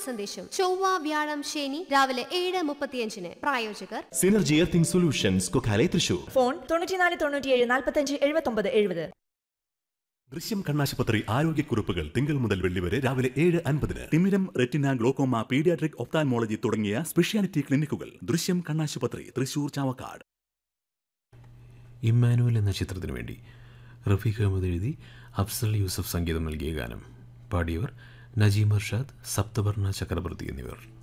സന്ദേശം ചൊവ്വ വ്യാഴം ശനി രാവിലെ ഏഴ് മുപ്പത്തിയഞ്ചിന് പ്രായോജകർ synergy earthing solutions Kokkale Thrissur phone തൊണ്ണൂറ്റിനാല് തൊണ്ണൂറ്റിയേഴ് നാൽപ്പത്തഞ്ച് എഴുപത്തൊമ്പത് എഴുപത് ദൃശ്യം കണ്ണാശുപത്രി ആരോഗ്യക്കുറിപ്പുകൾ തിങ്കൾ മുതൽ വെള്ളി വരെ രാവിലെ ഏഴ് അൻപതിന് തിമിരം റെറ്റിന ഗ്ലോക്കോമ പീഡിയാട്രിക് ഒപ്താൻമോളജി തുടങ്ങിയ സ്പെഷ്യാലിറ്റി ക്ലിനിക്കുകൾ ദൃശ്യം കണ്ണാശുപത്രി തൃശൂർ ചാവക്കാട് ഇമ്മാനുവൽ എന്ന ചിത്രത്തിനു വേണ്ടി റഫീഖ് അഹമ്മദ് എഴുതി അഫ്സൽ യൂസഫ് സംഗീതം നൽകിയ ഗാനം പാടിയവർ നജീം അർഷാദ് സപ്തവർണ ചക്രവർത്തി എന്നിവർ